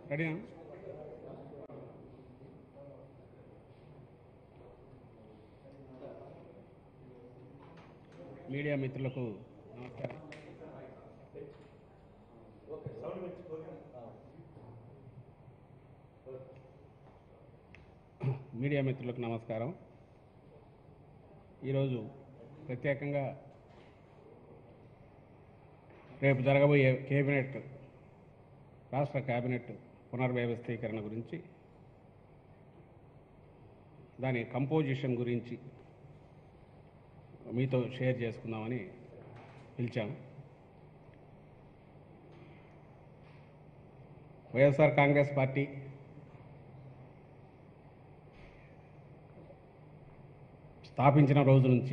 రెడీనా మీడియా మిత్రులకు నమస్కారం మీడియా మిత్రులకు నమస్కారం ఈరోజు ప్రత్యేకంగా రేపు జరగబోయే కేబినెట్ రాష్ట్ర కేబినెట్ పునర్వ్యవస్థీకరణ గురించి దాని కంపోజిషన్ గురించి మీతో షేర్ చేసుకుందామని పిలిచాము వైఎస్ఆర్ కాంగ్రెస్ పార్టీ స్థాపించిన రోజు నుంచి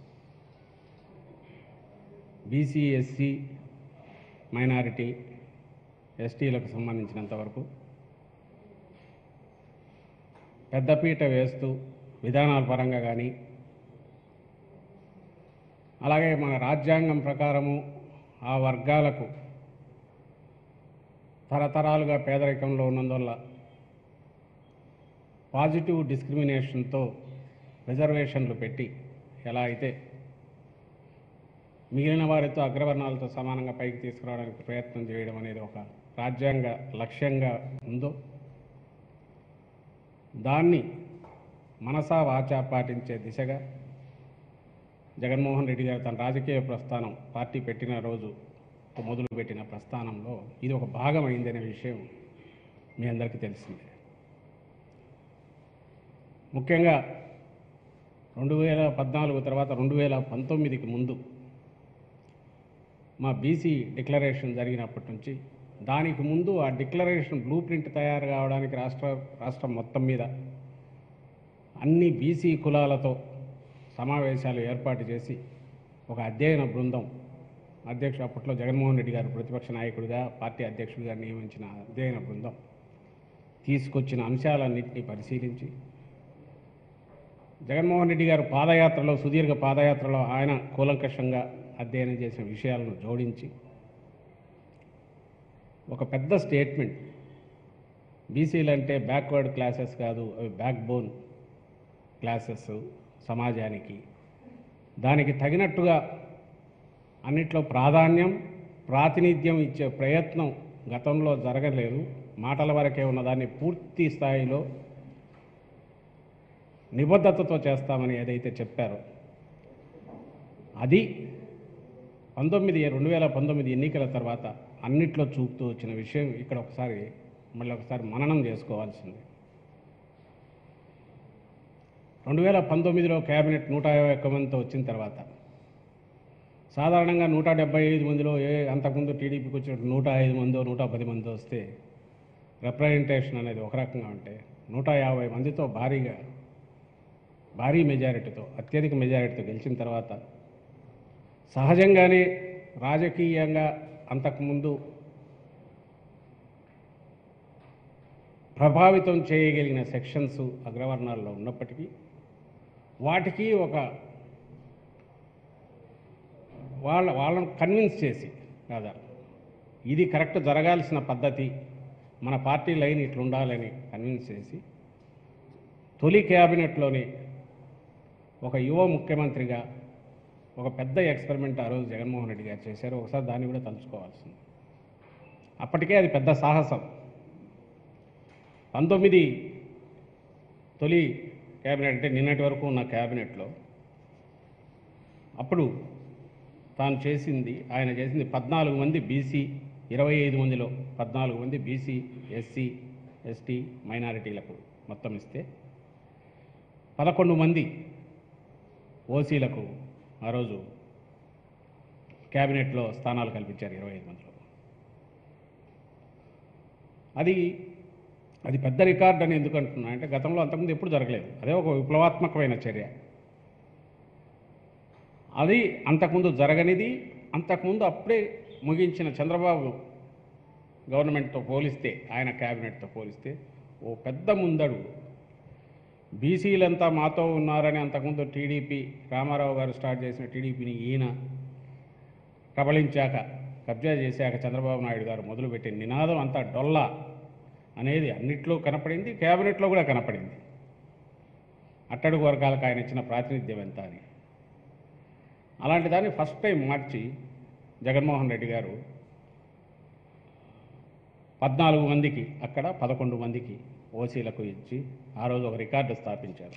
బీసీ ఎస్సీ మైనారిటీ ఎస్టీలకు సంబంధించినంత వరకు పెద్దపీట వేస్తూ విధానాల పరంగా కానీ అలాగే మన రాజ్యాంగం ప్రకారము ఆ వర్గాలకు తరతరాలుగా పేదరికంలో ఉన్నందువల్ల పాజిటివ్ డిస్క్రిమినేషన్తో రిజర్వేషన్లు పెట్టి ఎలా అయితే మిగిలిన వారితో అగ్రవర్ణాలతో సమానంగా పైకి తీసుకురావడానికి ప్రయత్నం చేయడం అనేది ఒక రాజ్యాంగ లక్ష్యంగా ఉందో దాన్ని మనసా వాచా పాటించే దిశగా జగన్మోహన్ రెడ్డి గారు తన రాజకీయ ప్రస్థానం పార్టీ పెట్టిన రోజు మొదలుపెట్టిన ప్రస్థానంలో ఇది ఒక భాగం అయిందనే విషయం మీ అందరికీ తెలిసిందే ముఖ్యంగా రెండు వేల పద్నాలుగు తర్వాత రెండు వేల పంతొమ్మిదికి ముందు మా బీసీ డిక్లరేషన్ జరిగినప్పటి నుంచి దానికి ముందు ఆ డిక్లరేషన్ బ్లూ ప్రింట్ తయారు కావడానికి రాష్ట్ర రాష్ట్రం మొత్తం మీద అన్ని బీసీ కులాలతో సమావేశాలు ఏర్పాటు చేసి ఒక అధ్యయన బృందం అధ్యక్షుడు అప్పట్లో జగన్మోహన్ రెడ్డి గారు ప్రతిపక్ష నాయకుడిగా పార్టీ అధ్యక్షుడిగా నియమించిన అధ్యయన బృందం తీసుకొచ్చిన అంశాలన్నింటినీ పరిశీలించి జగన్మోహన్ రెడ్డి గారు పాదయాత్రలో సుదీర్ఘ పాదయాత్రలో ఆయన కూలంకషంగా అధ్యయనం చేసిన విషయాలను జోడించి ఒక పెద్ద స్టేట్మెంట్ బీసీలు అంటే బ్యాక్వర్డ్ క్లాసెస్ కాదు అవి బ్యాక్ బోన్ క్లాసెస్ సమాజానికి దానికి తగినట్టుగా అన్నిట్లో ప్రాధాన్యం ప్రాతినిధ్యం ఇచ్చే ప్రయత్నం గతంలో జరగలేదు మాటల వరకే ఉన్నదాన్ని పూర్తి స్థాయిలో నిబద్ధతతో చేస్తామని ఏదైతే చెప్పారో అది పంతొమ్మిది రెండు వేల పంతొమ్మిది ఎన్నికల తర్వాత అన్నిట్లో చూపుతూ వచ్చిన విషయం ఇక్కడ ఒకసారి మళ్ళీ ఒకసారి మననం చేసుకోవాల్సింది రెండు వేల పంతొమ్మిదిలో కేబినెట్ నూట యాభై ఒక్క మందితో వచ్చిన తర్వాత సాధారణంగా నూట డెబ్బై ఐదు మందిలో ఏ అంతకుముందు టీడీపీకి వచ్చినట్టు నూట ఐదు మందో నూట పది మంది వస్తే రిప్రజెంటేషన్ అనేది ఒక రకంగా ఉంటే నూట యాభై మందితో భారీగా భారీ మెజారిటీతో అత్యధిక మెజారిటీతో గెలిచిన తర్వాత సహజంగానే రాజకీయంగా అంతకుముందు ప్రభావితం చేయగలిగిన సెక్షన్స్ అగ్రవర్ణాల్లో ఉన్నప్పటికీ వాటికి ఒక వాళ్ళ వాళ్ళను కన్విన్స్ చేసి కాదా ఇది కరెక్ట్ జరగాల్సిన పద్ధతి మన పార్టీ లైన్ ఇట్లా ఉండాలని కన్విన్స్ చేసి తొలి క్యాబినెట్లోనే ఒక యువ ముఖ్యమంత్రిగా ఒక పెద్ద ఎక్స్పెరిమెంట్ ఆ రోజు జగన్మోహన్ రెడ్డి గారు చేశారు ఒకసారి దాన్ని కూడా తలుచుకోవాల్సింది అప్పటికే అది పెద్ద సాహసం పంతొమ్మిది తొలి క్యాబినెట్ అంటే నిన్నటి వరకు ఉన్న క్యాబినెట్లో అప్పుడు తాను చేసింది ఆయన చేసింది పద్నాలుగు మంది బీసీ ఇరవై ఐదు మందిలో పద్నాలుగు మంది బీసీ ఎస్సీ ఎస్టీ మైనారిటీలకు మొత్తం ఇస్తే పదకొండు మంది ఓసీలకు ఆ రోజు క్యాబినెట్లో స్థానాలు కల్పించారు ఇరవై ఐదు మందిలో అది అది పెద్ద రికార్డ్ అని ఎందుకు అంటున్నా అంటే గతంలో అంతకుముందు ఎప్పుడు జరగలేదు అదే ఒక విప్లవాత్మకమైన చర్య అది అంతకుముందు జరగనిది అంతకుముందు అప్పుడే ముగించిన చంద్రబాబు గవర్నమెంట్తో పోలిస్తే ఆయన క్యాబినెట్తో పోలిస్తే ఓ పెద్ద ముందడుగు బీసీలంతా మాతో ఉన్నారని అంతకుముందు టీడీపీ రామారావు గారు స్టార్ట్ చేసిన టీడీపీని ఈయన కబళించాక కబ్జా చేశాక చంద్రబాబు నాయుడు గారు మొదలుపెట్టిన నినాదం అంతా డొల్లా అనేది అన్నిట్లో కనపడింది కేబినెట్లో కూడా కనపడింది అట్టడుగు వర్గాలకు ఆయన ఇచ్చిన ప్రాతినిధ్యం ఎంత అని అలాంటి దాన్ని ఫస్ట్ టైం మార్చి జగన్మోహన్ రెడ్డి గారు పద్నాలుగు మందికి అక్కడ పదకొండు మందికి ఓసీలకు ఇచ్చి ఆ రోజు ఒక రికార్డు స్థాపించారు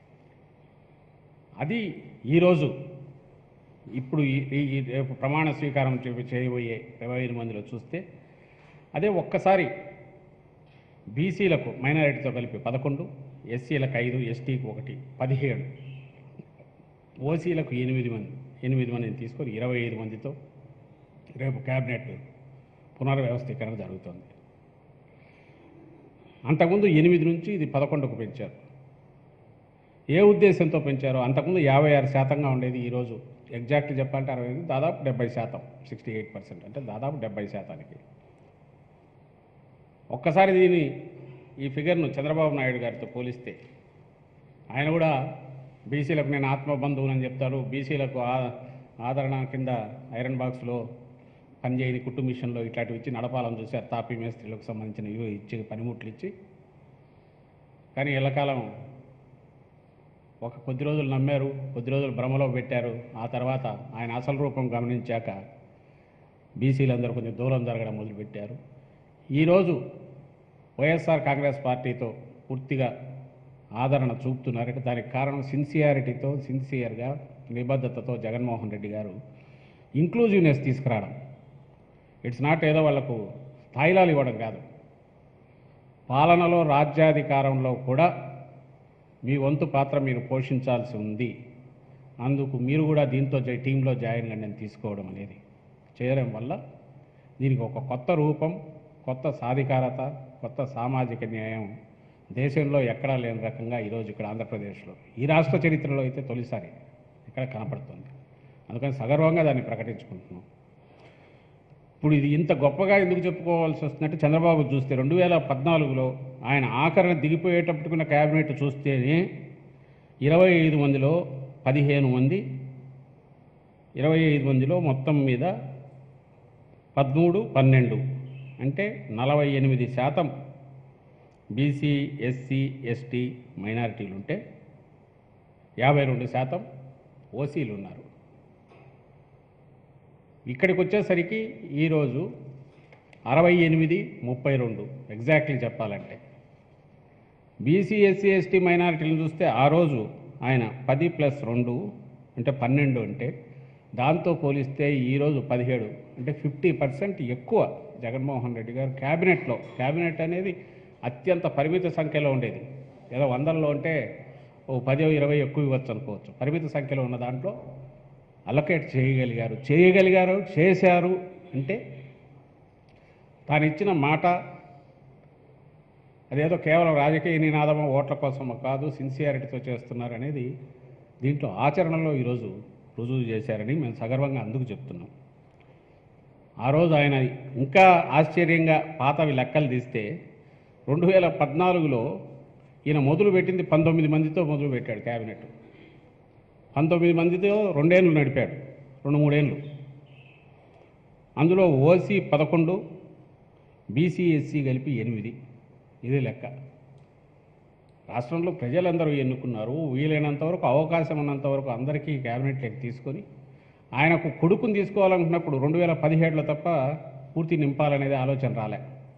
అది ఈరోజు ఇప్పుడు ఈ ఈ- ఈ రేపు ప్రమాణ స్వీకారం చే- చేయబోయే ఇరవై ఐదు మందిలో చూస్తే అదే ఒక్కసారి బీసీలకు మైనారిటీతో కలిపి పదకొండు ఎస్సీలకు ఐదు ఎస్టీకి ఒకటి పదిహేడు ఓసీలకు ఎనిమిది మంది ఎనిమిది మందిని తీసుకొని ఇరవై ఐదు మందితో రేపు క్యాబినెట్ పునర్వ్యవస్థీకరణ జరుగుతుంది అంతకుముందు ఎనిమిది నుంచి ఇది పదకొండుకు పెంచారు ఏ ఉద్దేశంతో పెంచారో అంతకుముందు యాభై ఆరు శాతంగా ఉండేది ఈరోజు ఎగ్జాక్ట్లీ చెప్పాలంటే అరవై ఐదు దాదాపు డెబ్బై శాతం సిక్స్టీ ఎయిట్ పర్సెంట్ అంటే దాదాపు డెబ్బై శాతానికి ఒక్కసారి దీని ఈ ఫిగర్ను చంద్రబాబు నాయుడు గారితో పోలిస్తే ఆయన కూడా బీసీలకు నేను ఆత్మబంధువునని చెప్తారు బీసీలకు ఆ- ఆదరణ కింద ఐరన్ బాక్స్లో పనిచేయని కుట్టు మిషన్లో ఇట్లాంటివి ఇచ్చి నడపాలని చూశారు తాపీ మేస్త్రీలకు సంబంధించిన ఇవి ఇచ్చి పనిముట్లు ఇచ్చి కానీ ఎల్లకాలం ఒక కొద్ది రోజులు నమ్మారు కొద్ది రోజులు భ్రమలో పెట్టారు ఆ తర్వాత ఆయన అసలు రూపం గమనించాక బీసీలందరూ కొంచెం దూరం జరగడం మొదలుపెట్టారు ఈరోజు వైఎస్ఆర్ కాంగ్రెస్ పార్టీతో పూర్తిగా ఆదరణ చూపుతున్నారంటే దానికి కారణం సిన్సియారిటీతో సిన్సియర్గా నిబద్ధతతో జగన్మోహన్ రెడ్డి గారు ఇంక్లూజివ్నెస్ తీసుకురావడం ఇట్స్ నాట్ ఏదో వాళ్లకు స్థాయిలాలు ఇవ్వడం కాదు పాలనలో రాజ్యాధికారంలో కూడా మీ వంతు పాత్ర మీరు పోషించాల్సి ఉంది అందుకు మీరు కూడా దీంతో జై- టీంలో జాయిన్ కండి అని తీసుకోవడం అనేది చేయడం వల్ల దీనికి ఒక కొత్త రూపం కొత్త సాధికారత కొత్త సామాజిక న్యాయం దేశంలో ఎక్కడా లేని రకంగా ఈరోజు ఇక్కడ ఆంధ్రప్రదేశ్లో ఈ రాష్ట్ర చరిత్రలో అయితే తొలిసారి ఇక్కడ కనపడుతుంది అందుకని సగర్వంగా దాన్ని ప్రకటించుకుంటున్నాం ఇప్పుడు ఇది ఇంత గొప్పగా ఎందుకు చెప్పుకోవాల్సి వస్తుందంటే చంద్రబాబు చూస్తే రెండు వేల పద్నాలుగులో ఆయన ఆఖరణ దిగిపోయేటప్పటికున్న క్యాబినెట్ చూస్తేనే ఇరవై ఐదు మందిలో పదిహేను మంది ఇరవై ఐదు మందిలో మొత్తం మీద పదమూడు పన్నెండు అంటే నలభై ఎనిమిది శాతం బీసీ ఎస్సీ ఎస్టీ మైనారిటీలు ఉంటే యాభై రెండు శాతం ఓసీలు ఉన్నారు ఇక్కడికి వచ్చేసరికి ఈరోజు అరవై ఎనిమిది ముప్పై రెండు ఎగ్జాక్ట్లీ చెప్పాలంటే బీసీ ఎస్సీ ఎస్టీ మైనారిటీలను చూస్తే ఆ రోజు ఆయన పది ప్లస్ రెండు అంటే పన్నెండు అంటే దాంతో పోలిస్తే ఈరోజు పదిహేడు అంటే ఫిఫ్టీ పర్సెంట్ ఎక్కువ జగన్మోహన్ రెడ్డి గారు క్యాబినెట్లో క్యాబినెట్ అనేది అత్యంత పరిమిత సంఖ్యలో ఉండేది ఏదో వందల్లో ఉంటే ఓ పదో ఇరవై ఎక్కువ ఇవ్వచ్చు అనుకోవచ్చు పరిమిత సంఖ్యలో ఉన్న దాంట్లో అలొకేట్ చేయగలిగారు చేయగలిగారు చేశారు అంటే తాను ఇచ్చిన మాట అదేదో కేవలం రాజకీయ నినాదమో ఓట్ల కోసమో కాదు సిన్సియారిటీతో చేస్తున్నారు అనేది దీంట్లో ఆచరణలో ఈరోజు రుజువు చేశారని మేము సగర్వంగా అందుకు చెప్తున్నాం ఆ రోజు ఆయన ఇంకా ఆశ్చర్యంగా పాతవి లెక్కలు తీస్తే రెండు వేల పద్నాలుగులో ఈయన మొదలు పెట్టింది పంతొమ్మిది మందితో మొదలు పెట్టాడు క్యాబినెట్ పంతొమ్మిది మందితో రెండేళ్ళు నడిపాడు రెండు మూడేళ్ళు అందులో ఓసీ పదకొండు బీసీ ఎస్సీ కలిపి ఎనిమిది ఇది లెక్క రాష్ట్రంలో ప్రజలందరూ ఎన్నుకున్నారు వీలైనంత వరకు అవకాశం ఉన్నంత వరకు అందరికీ క్యాబినెట్లోకి తీసుకొని ఆయనకు కొడుకుని తీసుకోవాలనుకున్నప్పుడు రెండు వేల పదిహేడులో తప్ప పూర్తి నింపాలనేది ఆలోచన రాలే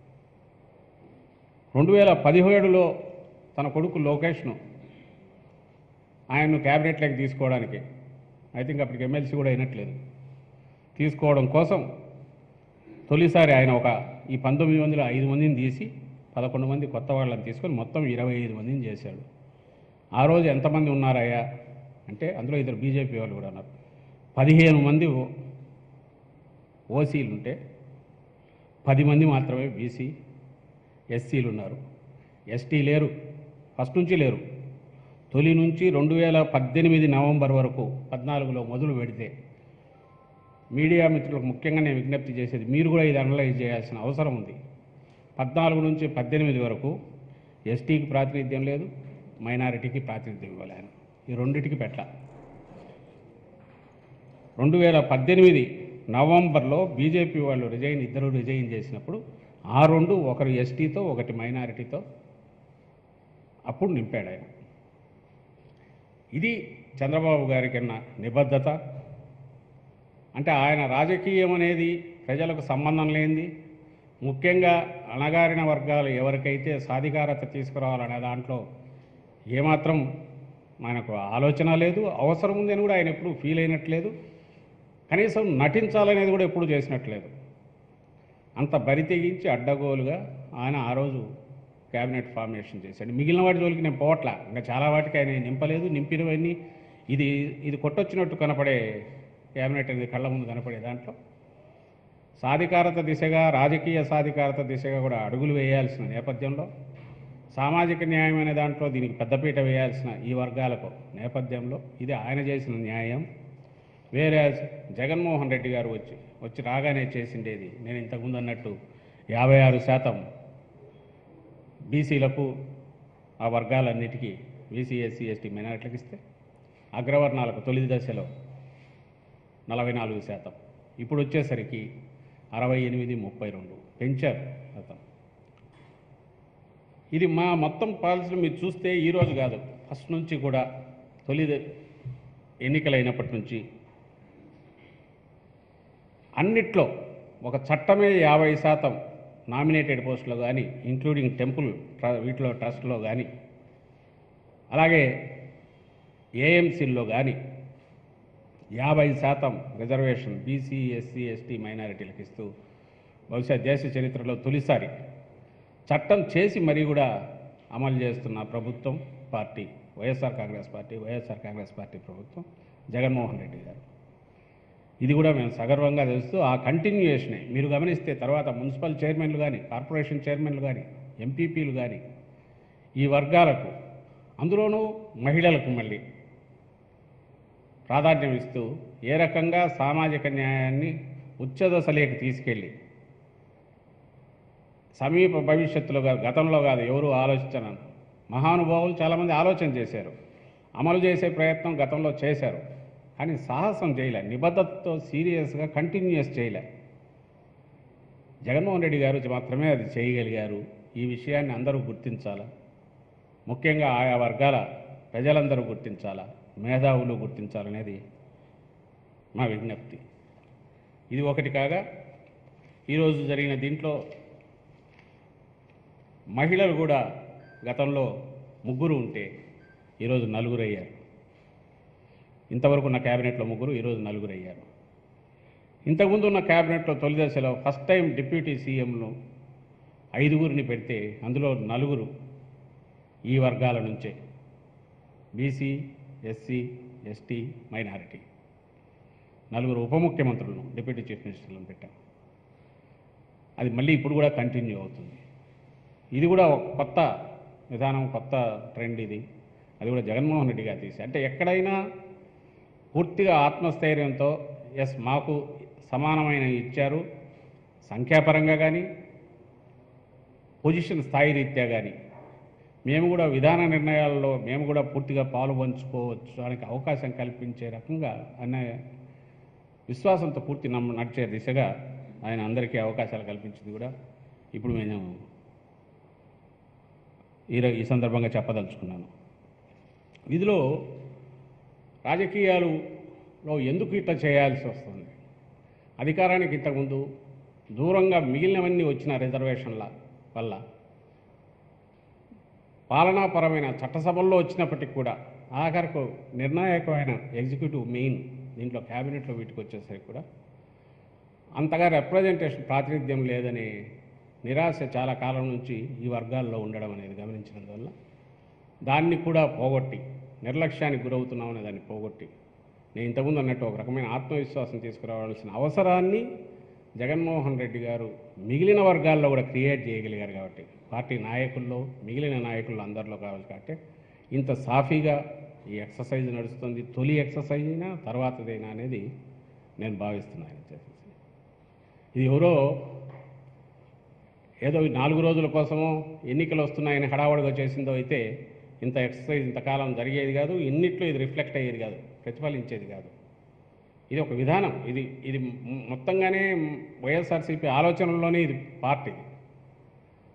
రెండు వేల పదిహేడులో తన కొడుకు లోకేష్ను ఆయన్ను క్యాబినెట్లోకి తీసుకోవడానికి ఐ థింక్ అప్పటికి ఎమ్మెల్సీ కూడా అయినట్లేదు తీసుకోవడం కోసం తొలిసారి ఆయన ఒక ఈ పంతొమ్మిది మందిలో ఐదు మందిని తీసి పదకొండు మంది కొత్త వాళ్ళని తీసుకొని మొత్తం ఇరవై ఐదు మందిని చేశాడు ఆ రోజు ఎంతమంది ఉన్నారయ్యా అంటే అందులో ఇద్దరు బీజేపీ వాళ్ళు కూడా ఉన్నారు పదిహేను మంది ఓ- ఓసీలు ఉంటే పది మంది మాత్రమే బీసీ ఎస్సీలు ఉన్నారు ఎస్టీ లేరు ఫస్ట్ నుంచి లేరు తొలి నుంచి రెండు వేల పద్దెనిమిది నవంబర్ వరకు పద్నాలుగులో మొదలు పెడితే మీడియా మిత్రులకు ముఖ్యంగా నేను విజ్ఞప్తి చేసేది మీరు కూడా ఇది అనలైజ్ చేయాల్సిన అవసరం ఉంది పద్నాలుగు నుంచి పద్దెనిమిది వరకు ఎస్టీకి ప్రాతినిధ్యం లేదు మైనారిటీకి ప్రాతినిధ్యం ఇవ్వాలి ఆయన ఈ రెండింటికి పెట్ట రెండు వేల పద్దెనిమిది నవంబర్లో బీజేపీ వాళ్ళు రిజైన్ ఇద్దరు రిజైన్ చేసినప్పుడు ఆ రెండు ఒకరు ఎస్టీతో ఒకటి మైనారిటీతో అప్పుడు నింపాడు ఆయన ఇది చంద్రబాబు గారికి ఉన్న నిబద్ధత అంటే ఆయన రాజకీయం అనేది ప్రజలకు సంబంధం లేనిది ముఖ్యంగా అణగారిన వర్గాలు ఎవరికైతే సాధికారత తీసుకురావాలనే దాంట్లో ఏమాత్రం ఆయనకు ఆలోచన లేదు అవసరం ఉందని కూడా ఆయన ఎప్పుడు ఫీల్ అయినట్లేదు కనీసం నటించాలనేది కూడా ఎప్పుడు చేసినట్లేదు అంత బరి తెగించి అడ్డగోలుగా ఆయన ఆ రోజు క్యాబినెట్ ఫార్మేషన్ చేశాడు మిగిలిన వాటి జోలికి నేను పోవట్లా ఇంకా చాలా వాటికి ఆయన నింపలేదు నింపినవన్నీ ఇది ఇది కొట్టొచ్చినట్టు కనపడే క్యాబినెట్ అనేది కళ్ళ ముందు కనపడే దాంట్లో సాధికారత దిశగా రాజకీయ సాధికారత దిశగా కూడా అడుగులు వేయాల్సిన నేపథ్యంలో సామాజిక న్యాయం అనే దాంట్లో దీనికి పెద్దపీట వేయాల్సిన ఈ వర్గాలకు నేపథ్యంలో ఇది ఆయన చేసిన న్యాయం వేరే జగన్మోహన్ రెడ్డి గారు వచ్చి వచ్చి రాగానే చేసిండేది నేను ఇంతకుముందు అన్నట్టు యాభై ఆరు శాతం బీసీలకు ఆ వర్గాలన్నిటికీ బీసీ ఎస్సీ ఎస్టీ మైనారిటీలకు ఇస్తే అగ్రవర్ణాలకు తొలి దశలో నలభై నాలుగు శాతం ఇప్పుడు వచ్చేసరికి అరవై ఎనిమిది ముప్పై రెండు పెంచారు శాతం ఇది మా మొత్తం పాలసీలు మీరు చూస్తే ఈరోజు కాదు ఫస్ట్ నుంచి కూడా తొలి ద- ఎన్నికలైనప్పటి నుంచి అన్నిట్లో ఒక చట్టమే యాభై శాతం నామినేటెడ్ పోస్టులో కానీ ఇంక్లూడింగ్ టెంపుల్ ట్ర- వీటిలో ట్రస్ట్లో కానీ అలాగే ఏఎంసీల్లో కానీ యాభై శాతం రిజర్వేషన్ బీసీ ఎస్సీ ఎస్టీ మైనారిటీలకు ఇస్తూ బహుశా దేశ చరిత్రలో తొలిసారి చట్టం చేసి మరీ కూడా అమలు చేస్తున్న ప్రభుత్వం party YSR Congress party YSR Congress party ప్రభుత్వం జగన్మోహన్ రెడ్డి గారు ఇది కూడా మేము సగర్వంగా తెలుస్తూ ఆ కంటిన్యూయేషనే మీరు గమనిస్తే తర్వాత మున్సిపల్ చైర్మన్లు కానీ కార్పొరేషన్ చైర్మన్లు కానీ ఎంపీపీలు కానీ ఈ వర్గాలకు అందులోనూ మహిళలకు మళ్ళీ ప్రాధాన్యం ఇస్తూ ఏ రకంగా సామాజిక న్యాయాన్ని ఉచ్చదశలేకి తీసుకెళ్ళి సమీప భవిష్యత్తులో కాదు గతంలో కాదు ఎవరు ఆలోచించను మహానుభావులు చాలామంది ఆలోచన చేశారు అమలు చేసే ప్రయత్నం గతంలో చేశారు కానీ సాహసం చేయలే నిబద్ధతతో సీరియస్గా కంటిన్యూస్ చేయలే జగన్మోహన్ రెడ్డి గారు మాత్రమే అది చేయగలిగారు ఈ విషయాన్ని అందరూ గుర్తించాలా ముఖ్యంగా ఆయా వర్గాల ప్రజలందరూ గుర్తించాలా మేధావులు గుర్తించాలనేది మా విజ్ఞప్తి ఇది ఒకటి కాగా ఈరోజు జరిగిన దీంట్లో మహిళలు కూడా గతంలో ముగ్గురు ఉంటే ఈరోజు నలుగురు అయ్యారు ఇంతవరకు ఉన్న క్యాబినెట్లో ముగ్గురు ఈరోజు నలుగురు అయ్యారు ఇంతకుముందు ఉన్న క్యాబినెట్లో తొలి దశలో ఫస్ట్ టైం డిప్యూటీ సీఎంను ఐదుగురిని పెడితే అందులో నలుగురు ఈ వర్గాల నుంచే బీసీ ఎస్సీ ఎస్టీ మైనారిటీ నలుగురు ఉప ముఖ్యమంత్రులను డిప్యూటీ చీఫ్ మినిస్టర్లను పెట్టాం అది మళ్ళీ ఇప్పుడు కూడా కంటిన్యూ అవుతుంది ఇది కూడా ఒక కొత్త విధానం కొత్త ట్రెండ్ ఇది అది కూడా జగన్మోహన్ రెడ్డి గారు తీసి అంటే ఎక్కడైనా పూర్తిగా ఆత్మస్థైర్యంతో ఎస్ మాకు సమానమైన ఇచ్చారు సంఖ్యాపరంగా కానీ పొజిషన్ స్థాయి రీత్యా కానీ మేము కూడా విధాన నిర్ణయాల్లో మేము కూడా పూర్తిగా పాలు పంచుకోవచ్చు దానికి అవకాశం కల్పించే రకంగా అనే విశ్వాసంతో పూర్తి నమ్మ నడిచే దిశగా ఆయన అందరికీ అవకాశాలు కల్పించింది కూడా ఇప్పుడు నేను ఈ ర- ఈ సందర్భంగా చెప్పదలుచుకున్నాను ఇందులో రాజకీయాలులో ఎందుకు ఇట్లా చేయాల్సి వస్తుంది అధికారానికి ఇంతకుముందు దూరంగా మిగిలినవన్నీ వచ్చిన రిజర్వేషన్ల వల్ల పాలనాపరమైన చట్టసభల్లో వచ్చినప్పటికి కూడా ఆఖరకు నిర్ణాయకమైన ఎగ్జిక్యూటివ్ మెయిన్ దీంట్లో క్యాబినెట్లో వీటికి వచ్చేసరికి కూడా అంతగా రిప్రజెంటేషన్ ప్రాతినిధ్యం లేదనే నిరాశ చాలా కాలం నుంచి ఈ వర్గాల్లో ఉండడం అనేది గమనించినందువల్ల దాన్ని కూడా పోగొట్టి నిర్లక్ష్యానికి గురవుతున్నామనే దాన్ని పోగొట్టి నేను ఇంతకుముందు అన్నట్టు ఒక రకమైన ఆత్మవిశ్వాసం తీసుకురావాల్సిన అవసరాన్ని జగన్మోహన్ రెడ్డి గారు మిగిలిన వర్గాల్లో కూడా క్రియేట్ చేయగలిగారు కాబట్టి పార్టీ నాయకుల్లో మిగిలిన నాయకుల్లో అందరిలో కావాలి కాబట్టి ఇంత సాఫీగా ఈ ఎక్సర్సైజ్ నడుస్తుంది తొలి ఎక్సర్సైజ్ అయినా తర్వాతదైనా అనేది నేను భావిస్తున్నాను ఆయన చేసేసి ఇది ఎవరో ఏదో ఈ నాలుగు రోజుల కోసమో ఎన్నికలు వస్తున్నాయని హడావుడిగా చేసిందో అయితే ఇంత ఎక్సర్సైజ్ ఇంతకాలం జరిగేది కాదు ఇన్నిట్లో ఇది రిఫ్లెక్ట్ అయ్యేది కాదు ప్రతిఫలించేది కాదు ఇది ఒక విధానం ఇది ఇది మ్- మొత్తంగానే వైఎస్ఆర్సీపీ ఆలోచనలోనే ఇది పార్టీ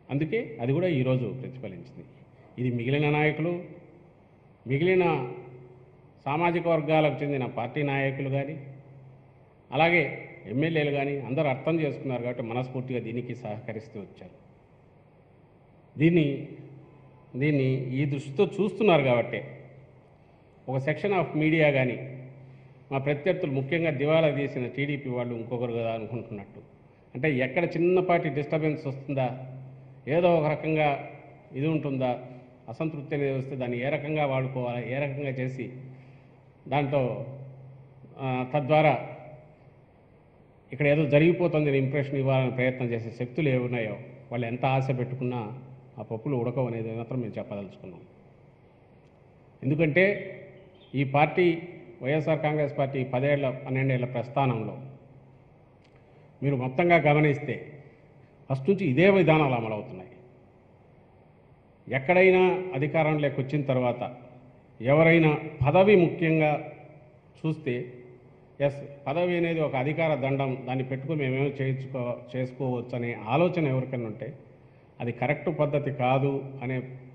అందుకే అది కూడా ఈరోజు ప్రతిఫలించింది ఇది మిగిలిన నాయకులు మిగిలిన సామాజిక వర్గాలకు చెందిన పార్టీ నాయకులు కానీ అలాగే ఎమ్మెల్యేలు కానీ అందరూ అర్థం చేసుకున్నారు కాబట్టి మనస్ఫూర్తిగా దీనికి సహకరిస్తూ వచ్చారు దీన్ని దీన్ని ఈ దృష్టితో చూస్తున్నారు కాబట్టి ఒక సెక్షన్ ఆఫ్ మీడియా కానీ మా ప్రత్యర్థులు ముఖ్యంగా దివాలా తీసిన టీడీపీ వాళ్ళు ఇంకొకరు కదా అనుకుంటున్నట్టు అంటే ఎక్కడ చిన్నపాటి డిస్టర్బెన్స్ వస్తుందా ఏదో ఒక రకంగా ఇది ఉంటుందా అసంతృప్తి అనేది వస్తే దాన్ని ఏ రకంగా వాడుకోవాలా ఏ రకంగా చేసి దాంట్లో ఆ, తద్వారా ఇక్కడ ఏదో జరిగిపోతుంది ఇంప్రెషన్ ఇవ్వాలని ప్రయత్నం చేసే శక్తులు ఏమున్నాయో వాళ్ళు ఎంత ఆశ పెట్టుకున్నా ఆ పప్పులు ఉడకవు అనేది మాత్రం మేము చెప్పదలుచుకున్నాం ఎందుకంటే ఈ పార్టీ వైఎస్ఆర్ కాంగ్రెస్ పార్టీ పదేళ్ల పన్నెండేళ్ల ప్రస్థానంలో మీరు మొత్తంగా గమనిస్తే ఫస్ట్ నుంచి ఇదే విధానాలు అమలవుతున్నాయి ఎక్కడైనా అధికారంలోకి వచ్చిన తర్వాత ఎవరైనా పదవి ముఖ్యంగా చూస్తే ఎస్ పదవి అనేది ఒక అధికార దండం దాన్ని పెట్టుకుని మేమేమో చేయించుకో చేసుకోవచ్చు అనే ఆలోచన ఎవరికైనా ఉంటే అది కరెక్ట్ పద్ధతి కాదు అనే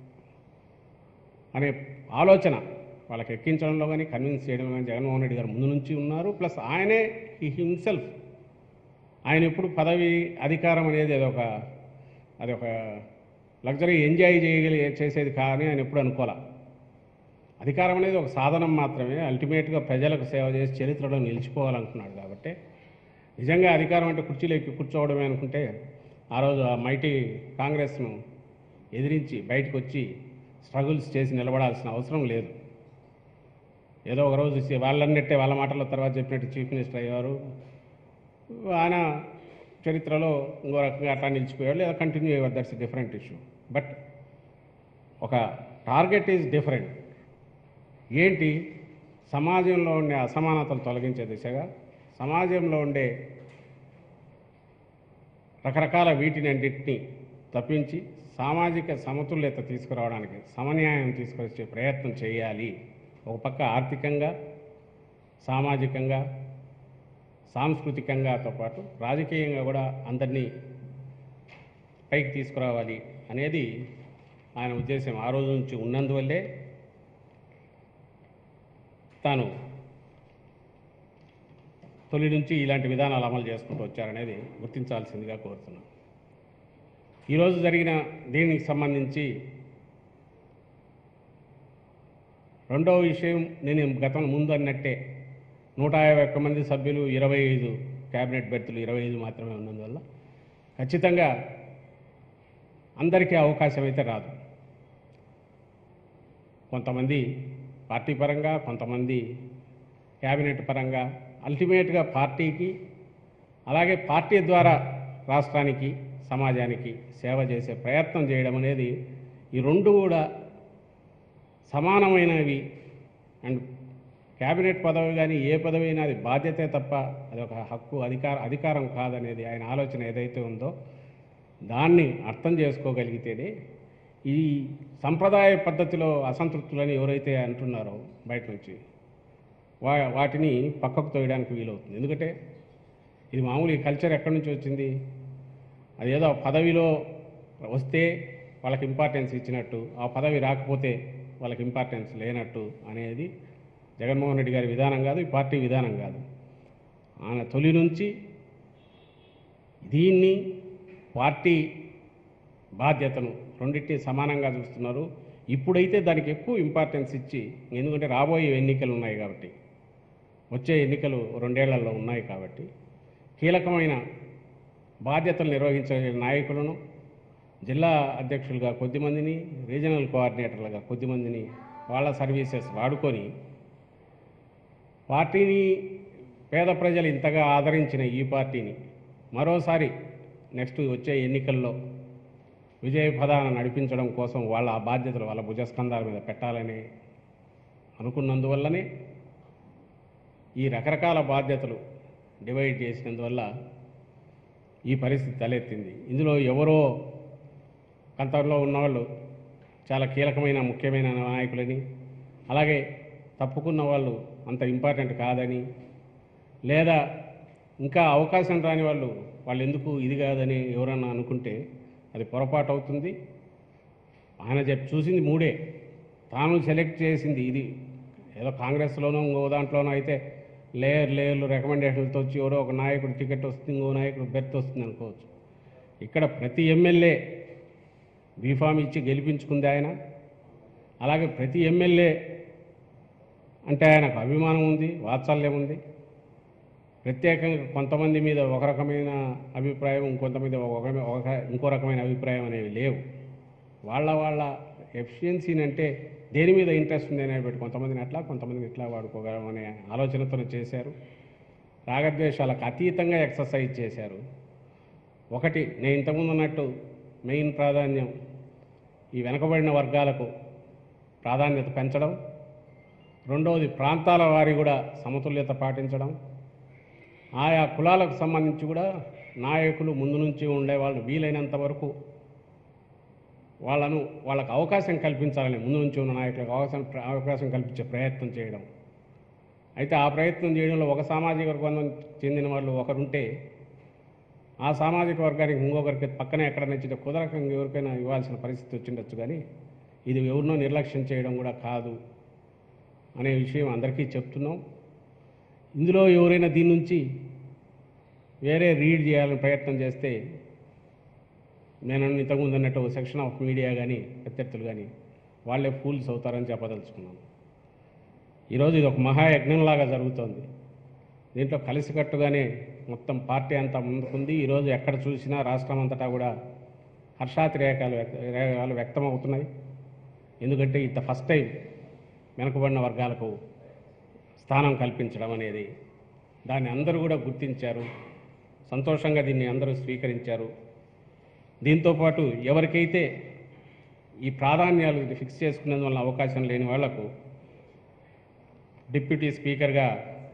అనే ఆలోచన వాళ్ళకి ఎక్కించడంలో కానీ కన్విన్స్ చేయడంలో కానీ జగన్మోహన్ రెడ్డి గారు ముందు నుంచి ఉన్నారు ప్లస్ ఆయనే ఈ హిమ్సెల్ఫ్ ఆయన ఎప్పుడు పదవి అధికారం అనేది అదొక అది ఒక లగ్జరీ ఎంజాయ్ చేయగలి చేసేది కానీ ఆయన ఎప్పుడు అనుకోలే అధికారం అనేది ఒక సాధనం మాత్రమే అల్టిమేట్గా ప్రజలకు సేవ చేసి చరిత్రలో నిలిచిపోవాలనుకున్నాడు కాబట్టి నిజంగా అధికారం అంటే కుర్చీలో ఎక్కి కూర్చోవడమే అనుకుంటే ఆ రోజు ఆ మైటీ కాంగ్రెస్ను ఎదిరించి బయటకు వచ్చి స్ట్రగుల్స్ చేసి నిలబడాల్సిన అవసరం లేదు ఏదో ఒక రోజు సి- వాళ్ళన్నట్టే వాళ్ళ మాటల తర్వాత చెప్పినట్టు చీఫ్ మినిస్టర్ అయ్యారు ఆయన చరిత్రలో ఇంకో రకంగా అట్లా నిలిచిపోయాడు లేదా కంటిన్యూ అయ్యారు దట్స్ డిఫరెంట్ ఇష్యూ బట్ ఒక టార్గెట్ ఈజ్ డిఫరెంట్ ఏంటి సమాజంలో ఉండే అసమానతలు తొలగించే దిశగా సమాజంలో ఉండే రకరకాల వీటిని అన్నింటినీ తప్పించి సామాజిక సమతుల్యత తీసుకురావడానికి సమన్యాయం తీసుకొచ్చే ప్రయత్నం చేయాలి ఒక పక్క ఆర్థికంగా సామాజికంగా సాంస్కృతికంగాతో పాటు రాజకీయంగా కూడా అందరినీ పైకి తీసుకురావాలి అనేది ఆయన ఉద్దేశం ఆ రోజు నుంచి ఉన్నందువల్లే తాను తొలి నుంచి ఇలాంటి విధానాలు అమలు చేసుకుంటూ వచ్చారనేది గుర్తించాల్సిందిగా కోరుతున్నాను ఈరోజు జరిగిన దీనికి సంబంధించి రెండవ విషయం నేను గతం ముందు అన్నట్టే నూట యాభై ఒక్క మంది సభ్యులు ఇరవై ఐదు క్యాబినెట్ బెర్తులు ఇరవై ఐదు మాత్రమే ఉన్నందువల్ల ఖచ్చితంగా అందరికీ అవకాశం అయితే రాదు కొంతమంది పార్టీ పరంగా కొంతమంది క్యాబినెట్ పరంగా అల్టిమేట్గా పార్టీకి అలాగే పార్టీ ద్వారా రాష్ట్రానికి సమాజానికి సేవ చేసే ప్రయత్నం చేయడం అనేది ఈ రెండు కూడా సమానమైనవి అండ్ క్యాబినెట్ పదవి కానీ ఏ పదవి అయినా అది బాధ్యతే తప్ప అది ఒక హక్కు అధికార అధికారం కాదనేది ఆయన ఆలోచన ఏదైతే ఉందో దాన్ని అర్థం చేసుకోగలిగితేనే ఈ సంప్రదాయ పద్ధతిలో అసంతృప్తులని ఎవరైతే అంటున్నారో బయట నుంచి వా వాటిని పక్కకు తోయడానికి వీలవుతుంది ఎందుకంటే ఇది మామూలు ఈ కల్చర్ ఎక్కడి నుంచి వచ్చింది అది ఏదో ఆ పదవిలో వస్తే వాళ్ళకి ఇంపార్టెన్స్ ఇచ్చినట్టు ఆ పదవి రాకపోతే వాళ్ళకి ఇంపార్టెన్స్ లేనట్టు అనేది జగన్మోహన్ రెడ్డి గారి విధానం కాదు ఈ పార్టీ విధానం కాదు ఆయన తొలి నుంచి దీన్ని పార్టీ బాధ్యతను రెండింటిని సమానంగా చూస్తున్నారు ఇప్పుడైతే దానికి ఎక్కువ ఇంపార్టెన్స్ ఇచ్చి ఎందుకంటే రాబోయే ఎన్నికలు ఉన్నాయి కాబట్టి వచ్చే ఎన్నికలు రెండేళ్లలో ఉన్నాయి కాబట్టి కీలకమైన బాధ్యతలు నిర్వహించే నాయకులను జిల్లా అధ్యక్షులుగా కొద్దిమందిని రీజనల్ కోఆర్డినేటర్లుగా కొద్దిమందిని వాళ్ళ సర్వీసెస్ వాడుకొని పార్టీని పేద ప్రజలు ఇంతగా ఆదరించిన ఈ పార్టీని మరోసారి నెక్స్ట్ వచ్చే ఎన్నికల్లో విజయ పదాన నడిపించడం కోసం వాళ్ళ ఆ బాధ్యతలు వాళ్ళ భుజస్కంధాల మీద పెట్టాలని అనుకున్నందువల్లనే ఈ రకరకాల బాధ్యతలు డివైడ్ చేసినందువల్ల ఈ పరిస్థితి తలెత్తింది ఇందులో ఎవరో కంతలో ఉన్నవాళ్ళు చాలా కీలకమైన ముఖ్యమైన నాయకులని అలాగే తప్పుకున్న వాళ్ళు అంత ఇంపార్టెంట్ కాదని లేదా ఇంకా అవకాశం రాని వాళ్ళు వాళ్ళు ఎందుకు ఇది కాదని ఎవరన్నా అనుకుంటే అది పొరపాటు అవుతుంది ఆయన చెప్పి చూసింది మూడే తాను సెలెక్ట్ చేసింది ఇది ఏదో కాంగ్రెస్లోనో ఇంకో దాంట్లోనో అయితే లేయర్ లేయర్లు రికమెండేషన్లతో వచ్చి ఎవరో ఒక నాయకుడు టికెట్ వస్తుంది ఇంకో నాయకుడు బెర్త్ వస్తుంది అనుకోవచ్చు ఇక్కడ ప్రతి ఎమ్మెల్యే బీఫామ్ ఇచ్చి గెలిపించుకుంది ఆయన అలాగే ప్రతి ఎమ్మెల్యే అంటే ఆయనకు అభిమానం ఉంది వాత్సల్యం ఉంది ప్రత్యేకంగా కొంతమంది మీద ఒక రకమైన అభిప్రాయం ఇంకొంతమంది ఒక ఒక ఇంకో రకమైన అభిప్రాయం అనేవి లేవు వాళ్ళ వాళ్ళ ఎఫిషియన్సీని అంటే దేని మీద ఇంట్రెస్ట్ ఉంది అనేది పెట్టి కొంతమందిని అట్లా కొంతమందిని ఇట్లా వాడుకోగలం అనే ఆలోచనతో చేశారు రాగద్వేషాలకు అతీతంగా ఎక్సర్సైజ్ చేశారు ఒకటి నేను ఇంతకుముందు అన్నట్టు మెయిన్ ప్రాధాన్యం ఈ వెనకబడిన వర్గాలకు ప్రాధాన్యత పెంచడం రెండవది ప్రాంతాల వారి కూడా సమతుల్యత పాటించడం ఆయా కులాలకు సంబంధించి కూడా నాయకులు ముందు నుంచి ఉండేవాళ్ళు వీలైనంత వరకు వాళ్ళను వాళ్ళకు అవకాశం కల్పించాలని ముందు నుంచి ఉన్న నాయకులకు అవకాశం అవకాశం కల్పించే ప్రయత్నం చేయడం అయితే ఆ ప్రయత్నం చేయడంలో ఒక సామాజిక వర్గం చెందిన వాళ్ళు ఒకరుంటే ఆ సామాజిక వర్గానికి ఇంకొకరికి పక్కనే ఎక్కడ నచ్చితే కుదరక ఎవరికైనా ఇవ్వాల్సిన పరిస్థితి వచ్చిండొచ్చు కానీ ఇది ఎవరినో నిర్లక్ష్యం చేయడం కూడా కాదు అనే విషయం అందరికీ చెప్తున్నాం ఇందులో ఎవరైనా దీని నుంచి వేరే రీడ్ చేయాలని ప్రయత్నం చేస్తే నేను ఇంతకుముందు అన్నట్టు సెక్షన్ ఆఫ్ మీడియా కానీ ప్రత్యర్థులు కానీ వాళ్ళే ఫూల్స్ అవుతారని చెప్పదలుచుకున్నాను ఈరోజు ఇది ఒక మహాయజ్ఞంలాగా జరుగుతోంది దీంట్లో కలిసికట్టుగానే మొత్తం పార్టీ అంతా ముందుకుంది ఈరోజు ఎక్కడ చూసినా రాష్ట్రం అంతటా కూడా హర్షాతిరేకాలు వ్యక్త రేఖలు వ్యక్తమవుతున్నాయి ఎందుకంటే ఇంత ఫస్ట్ టైం వెనుకబడిన వర్గాలకు స్థానం కల్పించడం అనేది దాన్ని అందరూ కూడా గుర్తించారు సంతోషంగా దీన్ని అందరూ స్వీకరించారు దీంతోపాటు ఎవరికైతే ఈ ప్రాధాన్యాలు ఫిక్స్ చేసుకునేందువల్ల అవకాశం లేని వాళ్లకు డిప్యూటీ స్పీకర్గా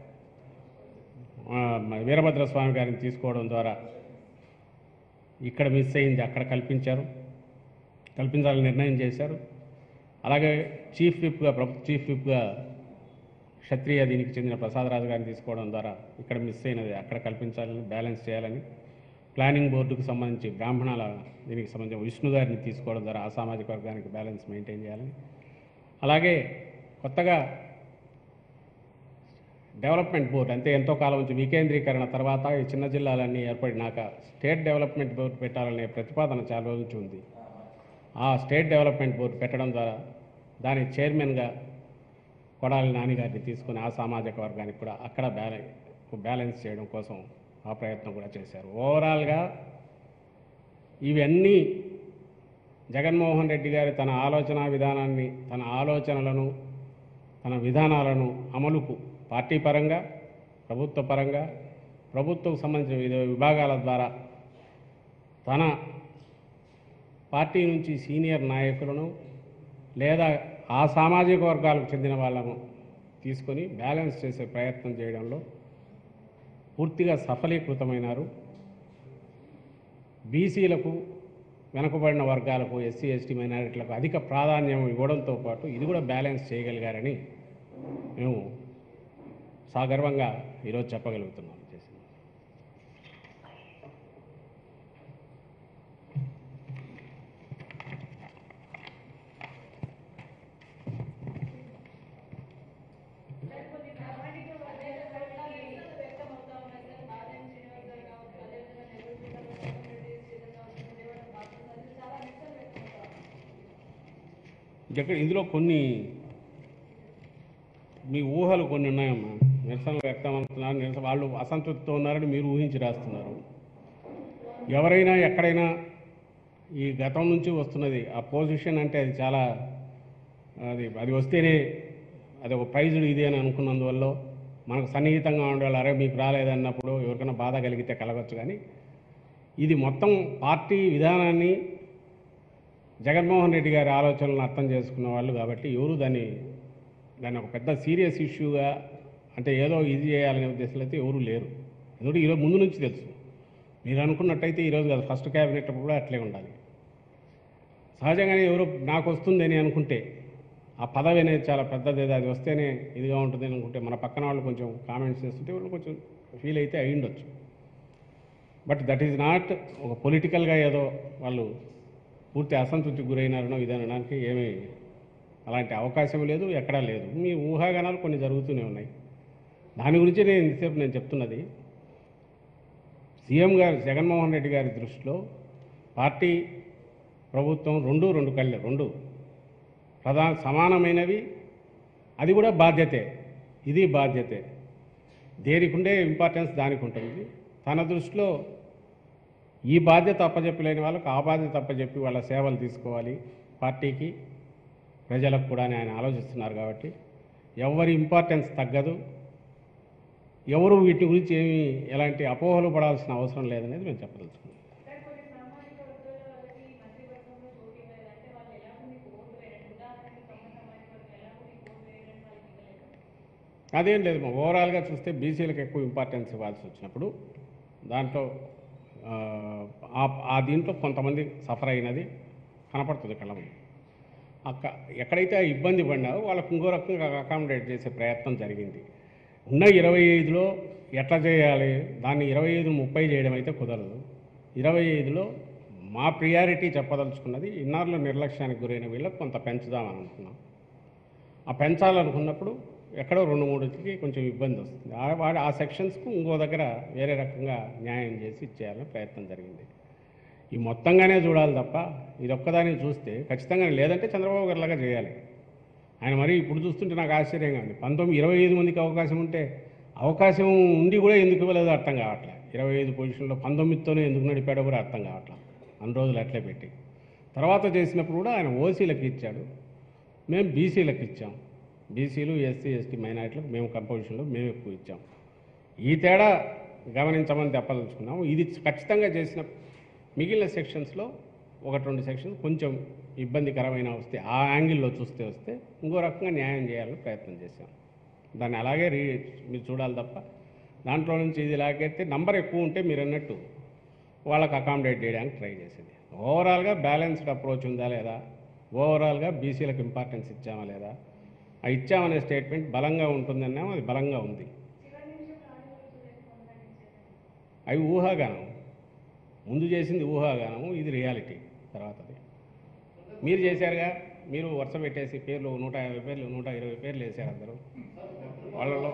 ఆ, మన వీరభద్ర స్వామి గారిని తీసుకోవడం ద్వారా ఇక్కడ మిస్ అయింది అక్కడ కల్పించారు కల్పించాలని నిర్ణయం చేశారు అలాగే చీఫ్ విప్గా ప్రభుత్వ చీఫ్ విప్గా క్షత్రియ దీనికి చెందిన ప్రసాదరాజు గారిని తీసుకోవడం ద్వారా ఇక్కడ మిస్ అయినది అక్కడ కల్పించాలని బ్యాలెన్స్ చేయాలని ప్లానింగ్ బోర్డుకు సంబంధించి బ్రాహ్మణాల దీనికి సంబంధించి విష్ణు గారిని తీసుకోవడం ద్వారా ఆ సామాజిక వర్గానికి బ్యాలెన్స్ మెయింటైన్ చేయాలని అలాగే కొత్తగా డెవలప్మెంట్ బోర్డు అంటే ఎంతో కాలం నుంచి వికేంద్రీకరణ తర్వాత ఈ చిన్న జిల్లాలన్నీ ఏర్పడినాక స్టేట్ డెవలప్మెంట్ బోర్డు పెట్టాలనే ప్రతిపాదన చాలా రోజు నుంచి ఉంది ఆ స్టేట్ డెవలప్మెంట్ బోర్డు పెట్టడం ద్వారా దాని చైర్మన్గా కొడాలి నానిగారిని తీసుకుని ఆ సామాజిక వర్గానికి కూడా అక్కడ బ్యాలెన్స్ బ్యాలెన్స్ చేయడం కోసం ఆ ప్రయత్నం కూడా చేశారు ఓవరాల్గా ఇవన్నీ జగన్మోహన్ రెడ్డి గారి తన ఆలోచన విధానాన్ని తన ఆలోచనలను తన విధానాలను అమలుకు పార్టీ పరంగా ప్రభుత్వ పరంగా ప్రభుత్వం సంబంధించిన వివిధ విభాగాల ద్వారా తన పార్టీ నుంచి సీనియర్ నాయకులను లేదా ఆ సామాజిక వర్గాలకు చెందిన వాళ్ళను తీసుకొని బ్యాలెన్స్ చేసే ప్రయత్నం చేయడంలో పూర్తిగా సఫలీకృతమైనారు బీసీలకు వెనుకబడిన వర్గాలకు ఎస్సీ ఎస్టీ మైనారిటీలకు అధిక ప్రాధాన్యం ఇవ్వడంతో పాటు ఇది కూడా బ్యాలెన్స్ చేయగలిగారని మేము సాగర్వంగా ఈరోజు చెప్పగలుగుతున్నాం చేసింది ఇక్కడ ఇందులో కొన్ని మీ ఊహలు కొన్ని ఉన్నాయమ్మా నిరసనలు వ్యక్తం అవుతున్నారు నిరసన వాళ్ళు అసంతృప్తితో ఉన్నారని మీరు ఊహించి రాస్తున్నారు ఎవరైనా ఎక్కడైనా ఈ గతం నుంచి వస్తున్నది ఆ పొజిషన్ అంటే అది చాలా అది అది వస్తేనే అది ఒక ప్రైజుడు ఇది అని అనుకున్నందువల్ల మనకు సన్నిహితంగా ఉండాలి అరే మీకు రాలేదన్నప్పుడు ఎవరికైనా బాధ కలిగితే కలగచ్చు కానీ ఇది మొత్తం పార్టీ విధానాన్ని జగన్మోహన్ రెడ్డి గారి ఆలోచనలను అర్థం చేసుకున్న వాళ్ళు కాబట్టి ఎవరు దాన్ని దాన్ని ఒక పెద్ద సీరియస్ ఇష్యూగా అంటే ఏదో ఇది చేయాలనే ఉద్దేశంలో అయితే ఎవరు లేరు ఎందుకంటే ఈరోజు ముందు నుంచి తెలుసు మీరు అనుకున్నట్టయితే ఈరోజు కాదు ఫస్ట్ క్యాబినెట్ అప్పుడు కూడా అట్లే ఉండాలి సహజంగానే ఎవరు నాకు వస్తుందని అనుకుంటే ఆ పదవి అనేది చాలా పెద్దది అది వస్తేనే ఇదిగా ఉంటుంది అనుకుంటే మన పక్కన వాళ్ళు కొంచెం కామెంట్స్ చేస్తుంటే వాళ్ళు కొంచెం ఫీల్ అయితే అయి ఉండొచ్చు బట్ దట్ ఈజ్ నాట్ ఒక పొలిటికల్గా ఏదో వాళ్ళు పూర్తి అసంతృప్తికి గురైనారనో ఇదనడానికి ఏమీ అలాంటి అవకాశం లేదు ఎక్కడా లేదు మీ ఊహాగానాలు కొన్ని జరుగుతూనే ఉన్నాయి దాని గురించి నేను ఇంతసేపు నేను చెప్తున్నది సీఎం గారు జగన్మోహన్ రెడ్డి గారి దృష్టిలో పార్టీ ప్రభుత్వం రెండు రెండు కళ్ళే రెండు ప్రధాన సమానమైనవి అది కూడా బాధ్యతే ఇది బాధ్యతే దేనికి ఉండే ఇంపార్టెన్స్ దానికి ఉంటుంది తన దృష్టిలో ఈ బాధ్యత అప్పచెప్పలేని వాళ్ళకు ఆ బాధ్యత అప్పచెప్పి వాళ్ళ సేవలు తీసుకోవాలి పార్టీకి ప్రజలకు కూడా అని ఆయన ఆలోచిస్తున్నారు కాబట్టి ఎవరి ఇంపార్టెన్స్ తగ్గదు ఎవరు వీటి గురించి ఏమి ఎలాంటి అపోహలు పడాల్సిన అవసరం లేదనేది మేము చెప్పదలుచుకున్నాం సార్ కొన్ని సామాజిక వర్గాల వాళ్ళకి మంత్రివర్గంలో చోటు ఇవ్వలేదు అంటే వాళ్ళు ఎలా మీకు ఓటు వేయడం ఉదాహరణకి కమ్మ సామాజిక వర్గం ఎలా మీకు ఓటు వేయడం వాళ్ళకి ఇవ్వలేదు అదేం లేదు మా ఓవరాల్గా చూస్తే బీసీలకు ఎక్కువ ఇంపార్టెన్స్ ఇవ్వాల్సి వచ్చినప్పుడు దాంట్లో ఆ, ఆ- ఆ దీంట్లో కొంతమంది సఫర్ అయినది కనపడుతుంది కళ్ళ ముందు అక్క ఎక్కడైతే ఆ ఇబ్బంది పడినారో వాళ్ళకు ఇంకో రకంగా అకామిడేట్ చేసే ప్రయత్నం జరిగింది ఉన్న ఇరవై ఐదులో ఎట్లా చేయాలి దాన్ని ఇరవై ఐదు ముప్పై చేయడం అయితే కుదరదు ఇరవై ఐదులో మా ప్రియారిటీ చెప్పదలుచుకున్నది ఇన్నారులో నిర్లక్ష్యానికి గురైన వీళ్ళకి కొంత పెంచుదామని అనుకున్నాం ఆ పెంచాలనుకున్నప్పుడు ఎక్కడో రెండు మూడుకి కొంచెం ఇబ్బంది వస్తుంది ఆ వాడి ఆ సెక్షన్స్కు ఇంకో దగ్గర వేరే రకంగా న్యాయం చేసి ఇచ్చేయాలని ప్రయత్నం జరిగింది ఈ మొత్తంగానే చూడాలి తప్ప ఇది ఒక్కదాన్ని చూస్తే ఖచ్చితంగా లేదంటే చంద్రబాబు గారిలాగా చేయాలి ఆయన మరి ఇప్పుడు చూస్తుంటే నాకు ఆశ్చర్యంగా ఉంది పంతొమ్మిది ఇరవై ఐదు మందికి అవకాశం ఉంటే అవకాశం ఉండి కూడా ఎందుకు ఇవ్వలేదో అర్థం కావట్లే ఇరవై ఐదు పొజిషన్లో పంతొమ్మిదితోనే ఎందుకు నడిపాడో కూడా అర్థం కావట్లే అన్ని రోజులు అట్లే పెట్టి తర్వాత చేసినప్పుడు కూడా ఆయన ఓసీలకు ఇచ్చాడు మేము బీసీలకు ఇచ్చాం బీసీలు ఎస్సీ ఎస్టీ మైనారిటీలకు మేము కంపోజిషన్లో మేము ఎక్కువ ఇచ్చాం ఈ తేడా గమనించమని చెప్పదలుచుకున్నాం ఇది ఖచ్చితంగా చేసిన మిగిలిన సెక్షన్స్లో ఒకటి రెండు సెక్షన్స్ కొంచెం ఇబ్బందికరమైన వస్తే ఆ యాంగిల్లో చూస్తే వస్తే ఇంకో రకంగా న్యాయం చేయాలని ప్రయత్నం చేశాం దాన్ని అలాగే రీ మీరు చూడాలి తప్ప దాంట్లో నుంచి ఇది లాగైతే నంబర్ ఎక్కువ ఉంటే మీరు అన్నట్టు వాళ్ళకి అకామిడేట్ చేయడానికి ట్రై చేసేది ఓవరాల్గా బ్యాలెన్స్డ్ అప్రోచ్ ఉందా లేదా ఓవరాల్గా బీసీలకు ఇంపార్టెన్స్ ఇచ్చామా లేదా ఆ ఇచ్చామనే స్టేట్మెంట్ బలంగా ఉంటుందన్నా అది బలంగా ఉంది చివరి నిమిషం రాజకీయాలు చూడేసి కొనసాగించారు అవి ఊహాగానం ముందు చేసింది ఊహాగానము ఇది రియాలిటీ తర్వాతది మీరు చేశారుగా మీరు వరుస పెట్టేసి పేర్లు నూట యాభై పేర్లు నూట ఇరవై పేర్లు వేశారు అందరూ వాళ్ళలో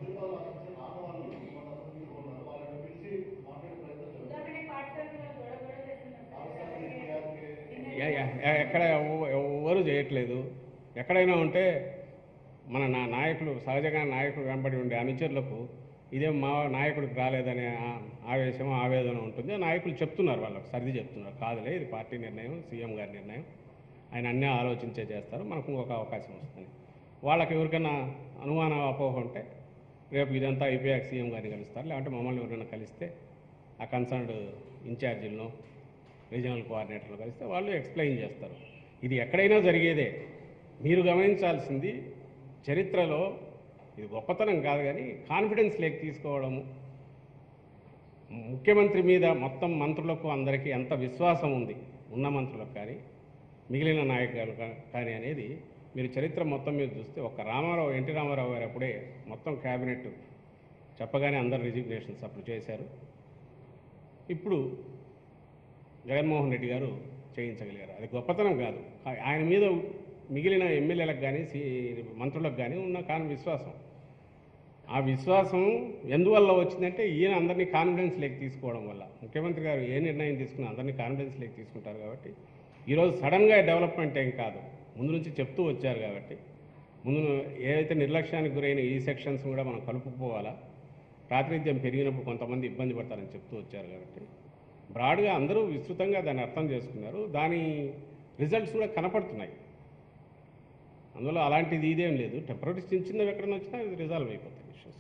ఉదాహరణకి పాఠశాలలో గొడవ గొడవ చేస్తున్నారు ఎ- ఎ- ఎ- ఎక్కడ ఎవ- ఎవరు చేయట్లేదు ఎక్కడైనా ఉంటే మన నా నాయకులు సహజంగా నాయకులు వెంబడి ఉండే అనుచరులకు ఇదేం మా నాయకుడికి రాలేదనే ఆ- ఆవేశం ఆవేదన ఉంటుంది ఆ నాయకులు చెప్తున్నారు వాళ్ళకి సర్ది చెప్తున్నారు కాదులే ఇది పార్టీ నిర్ణయం సీఎం గారి నిర్ణయం ఆయన అన్నీ ఆలోచించే చేస్తారు మనకు ఇంకొక అవకాశం వస్తుంది వాళ్ళకి ఎవరికైనా అనుమానం అపోహ ఉంటే రేపు ఇదంతా అయిపోయాక సీఎం గారిని కలుస్తారు లేదంటే మమ్మల్ని ఎవరైనా కలిస్తే ఆ కన్సర్న్డ్ ఇన్ఛార్జీలను రీజనల్ కోఆర్డినేటర్లు కలిస్తే వాళ్ళు ఎక్స్ప్లెయిన్ చేస్తారు ఇది ఎక్కడైనా జరిగేదే మీరు గమనించాల్సింది చరిత్రలో ఇది గొప్పతనం కాదు కానీ కాన్ఫిడెన్స్ లేక తీసుకోవడము ముఖ్యమంత్రి మీద మొత్తం మంత్రులకు అందరికీ ఎంత విశ్వాసం ఉంది ఉన్న మంత్రులకు కానీ మిగిలిన నాయకులు కా- కానీ అనేది మీరు చరిత్ర మొత్తం మీద చూస్తే ఒక రామారావు ఎన్టీ రామారావు గారు అప్పుడే మొత్తం క్యాబినెట్ చెప్పగానే అందరు రిజిగ్నేషన్స్ అప్పుడు చేశారు ఇప్పుడు జగన్మోహన్ రెడ్డి గారు చేయించగలిగారు అది గొప్పతనం కాదు ఆ- ఆయన మీద మిగిలిన ఎమ్మెల్యేలకు కానీ సి మంత్రులకు కానీ ఉన్న కాని విశ్వాసం ఆ విశ్వాసం ఎందువల్ల వచ్చిందంటే ఈయన అందరినీ కాన్ఫిడెన్స్ లేక తీసుకోవడం వల్ల ముఖ్యమంత్రి గారు ఏ నిర్ణయం తీసుకున్నా అందరినీ కాన్ఫిడెన్స్ లేక తీసుకుంటారు కాబట్టి ఈరోజు సడన్గా డెవలప్మెంట్ ఏం కాదు ముందు నుంచి చెప్తూ వచ్చారు కాబట్టి ముందు ఏదైతే నిర్లక్ష్యానికి గురైన ఈ సెక్షన్స్ కూడా మనం కలుపుకోవాలా ప్రాతినిధ్యం పెరిగినప్పుడు కొంతమంది ఇబ్బంది పడతారని చెప్తూ వచ్చారు కాబట్టి బ్రాడ్గా అందరూ విస్తృతంగా దాన్ని అర్థం చేసుకున్నారు దాని రిజల్ట్స్ కూడా కనపడుతున్నాయి అందులో అలాంటిది ఇదేం లేదు టెంపరీ చిన్న చిన్నవి ఎక్కడైనా వచ్చినా ఇది రిజాల్వ్ అయిపోతాయి ఇష్యూస్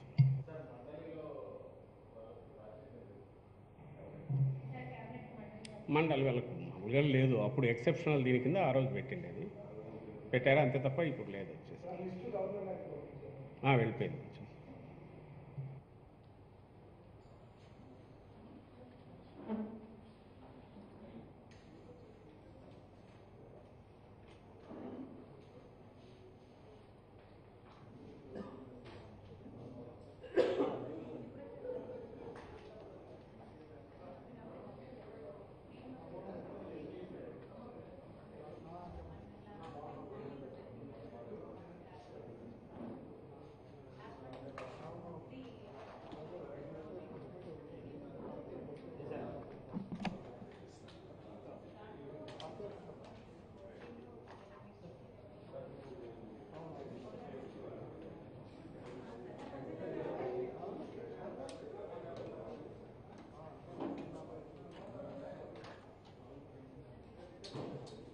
మండలి వాళ్ళకు మామూలుగా లేదు అప్పుడు ఎక్సెప్షనల్ దీని కింద ఆ రోజు పెట్టింది అది పెట్టారా అంతే తప్ప ఇప్పుడు లేదు వచ్చేసి ఆ, వెళ్ళిపోయింది సార్